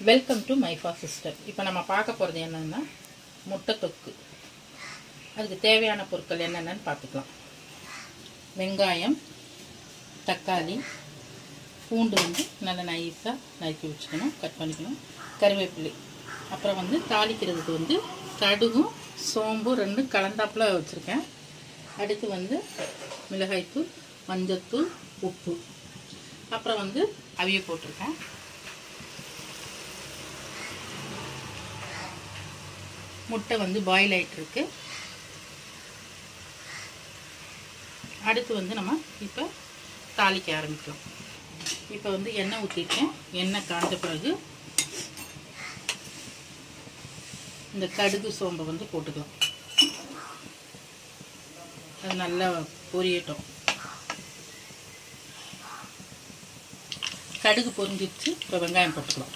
welcome to மைஃபா sister இப்போ நம்ம பார்க்க போகிறது என்னன்னா முட்டை தொக்கு அதுக்கு தேவையான பொருட்கள் என்னென்னு பார்த்துக்கலாம் வெங்காயம் தக்காளி பூண்டு வந்து நல்லா நைஸாக நறுக்கி வச்சுக்கணும் கட் பண்ணிக்கணும் கருவேப்பிலை அப்புறம் வந்து தாளிக்கிறதுக்கு வந்து கடுகும் சோம்பு ரெண்டும் கலந்தாப்புல வச்சுருக்கேன் அடுத்து வந்து மிளகாய்த்தூள் மஞ்சத்தூள் உப்பு அப்புறம் வந்து அவிய போட்டிருக்கேன் முட்டை வந்து பாயில் ஆகிட்டு இருக்கு அடுத்து வந்து நம்ம இப்போ தாளிக்க ஆரம்பிக்கலாம் இப்போ வந்து எண்ணெய் ஊற்றிருக்கேன் எண்ணெய் காஞ்ச பிறகு இந்த கடுகு சோம்பை வந்து போட்டுக்கலாம் அது நல்லா பொரியட்டும் கடுகு பொரிஞ்சிச்சு இப்போ வெங்காயம் போட்டுக்கலாம்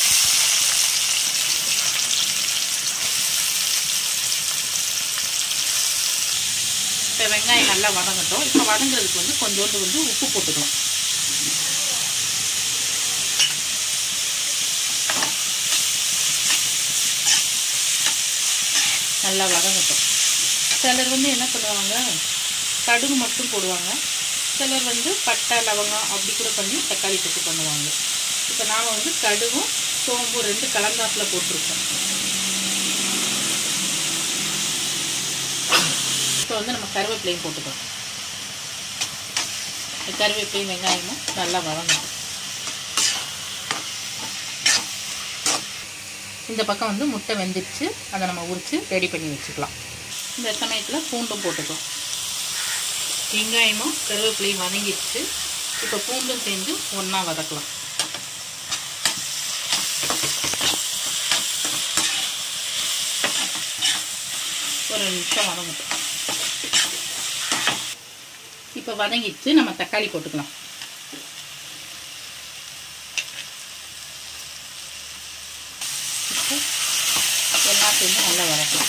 இப்போ வெங்காயம் நல்லா வதங்கட்டும் இப்போ வதங்குறதுக்கு வந்து கொஞ்சோண்டு வந்து உப்பு போட்டுக்கலாம் நல்லா வதங்கட்டும் சிலர் வந்து என்ன பண்ணுவாங்க கடுகு மட்டும் போடுவாங்க சிலர் வந்து பட்டை லவங்கம் அப்படி கூட பண்ணி தக்காளி தொக்கு பண்ணுவாங்க இப்போ நாம் வந்து கடுகும் சோம்பு ரெண்டு கலந்தாப்பில் போட்டிருக்கோம் இப்போ வந்து நம்ம கருவேப்பிலையும் போட்டுக்கலாம் கருவேப்பிலையும் வெங்காயமும் நல்லா வதங்கணும் இந்த பக்கம் வந்து முட்டை வெந்துடுச்சு அதை நம்ம உரித்து ரெடி பண்ணி வச்சுக்கலாம் இந்த சமயத்தில் பூண்டும் போட்டுக்கலாம் வெங்காயமும் கருவேப்பிலையும் வதங்கிடுச்சு இப்போ பூண்டும் சேர்ந்து ஒன்றா வதக்கலாம் ஒரு நிமிஷம் வதங்கட்டும் இப்போ வதங்கிடுச்சு நம்ம தக்காளி போட்டுக்கலாம் இப்போ எல்லாம் சேர்ந்து நல்லா வதக்கலாம்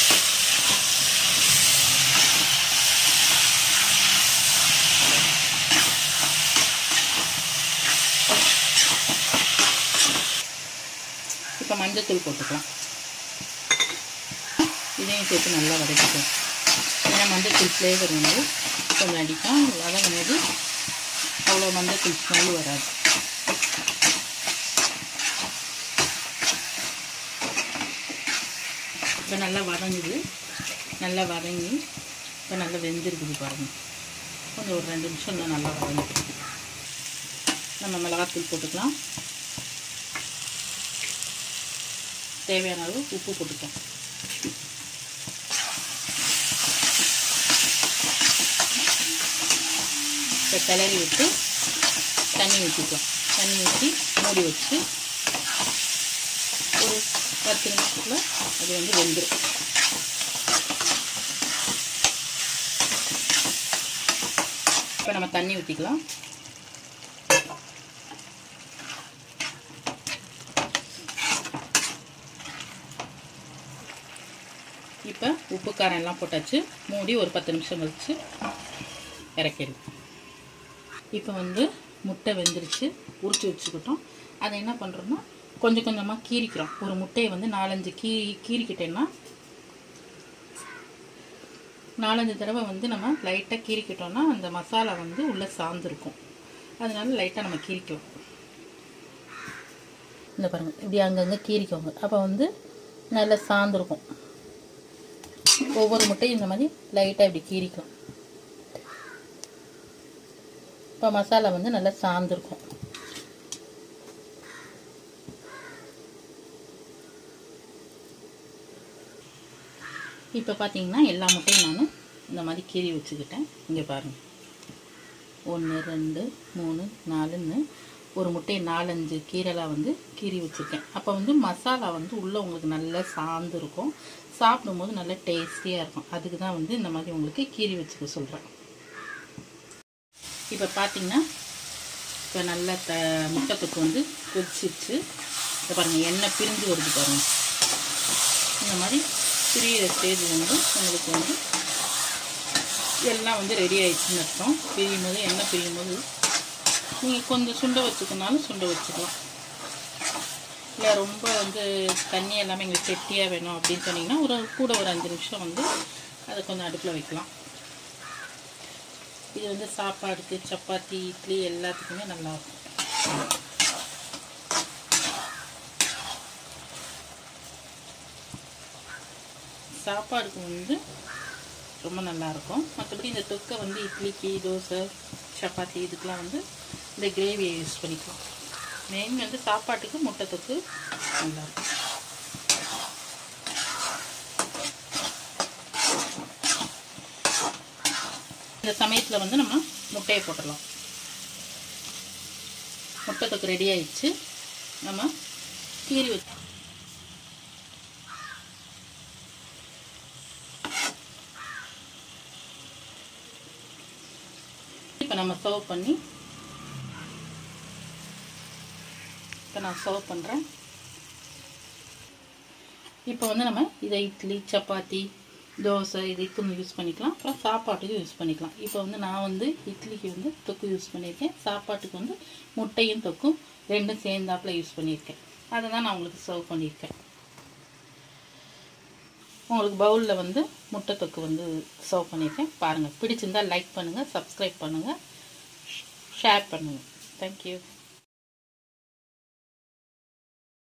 இப்போ மஞ்சத்தூள் போட்டுக்கலாம் இதையும் சேர்த்து நல்லா வதக்கிக்கலாம் ஏன்னா மஞ்சத்தூள் ஃப்ளேவர் வந்து கொஞ்சம் அடிக்கும் வதங்கும் போது அவ்வளோ மஞ்சத்தூள் ஸ்மெல் வராது இப்போ நல்லா வதங்குது நல்லா வதங்கி இப்போ நல்லா வெந்திருக்குது பாருங்கள் கொஞ்சம் ஒரு ரெண்டு நிமிஷம் இன்னும் நல்லா வதங்கி நம்ம மிளகாத்தூள் போட்டுக்கலாம் தேவையான அளவு உப்பு போட்டுக்கலாம் இப்போ கிளறி விட்டு தண்ணி ஊற்றிக்கலாம் தண்ணி ஊற்றி மூடி வச்சு ஒரு பத்து நிமிஷத்தில் அது வந்து வெந்துடும் இப்போ நம்ம தண்ணி ஊற்றிக்கலாம் இப்போ உப்பு காரம் எல்லாம் போட்டாச்சு மூடி ஒரு பத்து நிமிஷம் கழிச்சு இறக்கிடுது இப்போ வந்து முட்டை வெந்துருச்சு உரிச்சு வச்சுக்கிட்டோம் அதை என்ன பண்ணுறோம்னா கொஞ்சம் கொஞ்சமாக கீரிக்கிறோம் ஒரு முட்டையை வந்து நாலஞ்சு கீ கீறிக்கிட்டேன்னா நாலஞ்சு தடவை வந்து நம்ம லைட்டாக கீறிக்கிட்டோம்னா அந்த மசாலா வந்து உள்ளே சார்ந்துருக்கும் அதனால லைட்டாக நம்ம கீரிக்கலாம் இந்த பாருங்கள் இப்படி அங்கங்கே கீரிக்கோங்க அப்போ வந்து நல்லா சார்ந்துருக்கும் ஒவ்வொரு முட்டையும் இந்த மாதிரி லைட்டாக இப்படி கீரிக்கும் இப்போ மசாலா வந்து நல்லா சார்ந்துருக்கும் இப்போ பார்த்தீங்கன்னா எல்லா முட்டையும் நான் இந்த மாதிரி கீறி வச்சுக்கிட்டேன் இங்கே பாருங்கள் ஒன்று ரெண்டு மூணு நாலுன்னு ஒரு முட்டையை நாலஞ்சு கீரலாக வந்து கீறி வச்சுருக்கேன் அப்போ வந்து மசாலா வந்து உள்ளே உங்களுக்கு நல்லா சார்ந்து இருக்கும் சாப்பிடும்போது நல்லா டேஸ்டியாக இருக்கும் அதுக்கு தான் வந்து இந்த மாதிரி உங்களுக்கு கீறி வச்சுக்க சொல்கிறேன் இப்போ பார்த்தீங்கன்னா இப்போ நல்லா த முட்டைத்துக்கு வந்து கொதிச்சிருச்சு இப்போ பாருங்கள் எண்ணெய் பிரிஞ்சு வருது பாருங்கள் இந்த மாதிரி பிரியிற ஸ்டேஜ் வந்து உங்களுக்கு வந்து எல்லாம் வந்து ரெடி ஆயிடுச்சுன்னு அர்த்தம் பிரியும் போது எண்ணெய் பிரியும் போது நீங்கள் கொஞ்சம் சுண்டை வச்சுக்கனாலும் சுண்டை வச்சுக்கலாம் இல்லை ரொம்ப வந்து தண்ணி எல்லாமே எங்களுக்கு கெட்டியாக வேணும் அப்படின்னு சொன்னீங்கன்னா ஒரு கூட ஒரு அஞ்சு நிமிஷம் வந்து அதை கொஞ்சம் அடுப்பில் வைக்கலாம் இது வந்து சாப்பாடுக்கு சப்பாத்தி இட்லி எல்லாத்துக்குமே நல்லாயிருக்கும் சாப்பாடுக்கு வந்து ரொம்ப நல்லாயிருக்கும் மற்றபடி இந்த தொக்கை வந்து இட்லிக்கு தோசை சப்பாத்தி இதுக்கெலாம் வந்து இந்த கிரேவியை யூஸ் பண்ணிக்கலாம் மெயின் வந்து சாப்பாட்டுக்கு முட்டை தொக்கு நல்லாயிருக்கும் இந்த சமயத்தில் வந்து நம்ம முட்டையை போட்டுடலாம் முட்டை தொக்கு ரெடி ஆயிடுச்சு நம்ம கீறி வச்சு இப்போ நம்ம சர்வ் பண்ணி இப்போ நான் சர்வ் பண்ணுறேன் இப்போ வந்து நம்ம இதை இட்லி சப்பாத்தி தோசை இதுக்கும் யூஸ் பண்ணிக்கலாம் அப்புறம் சாப்பாட்டுக்கும் யூஸ் பண்ணிக்கலாம் இப்போ வந்து நான் வந்து இட்லிக்கு வந்து தொக்கு யூஸ் பண்ணியிருக்கேன் சாப்பாட்டுக்கு வந்து முட்டையும் தொக்கும் ரெண்டும் சேர்ந்தாப்புல யூஸ் பண்ணியிருக்கேன் அதை தான் நான் உங்களுக்கு சர்வ் பண்ணியிருக்கேன் உங்களுக்கு பவுலில் வந்து முட்டை தொக்கு வந்து சர்வ் பண்ணியிருக்கேன் பாருங்கள் பிடிச்சிருந்தா லைக் பண்ணுங்கள் சப்ஸ்கிரைப் பண்ணுங்கள் ஷேர் பண்ணுங்கள் தேங்க்யூ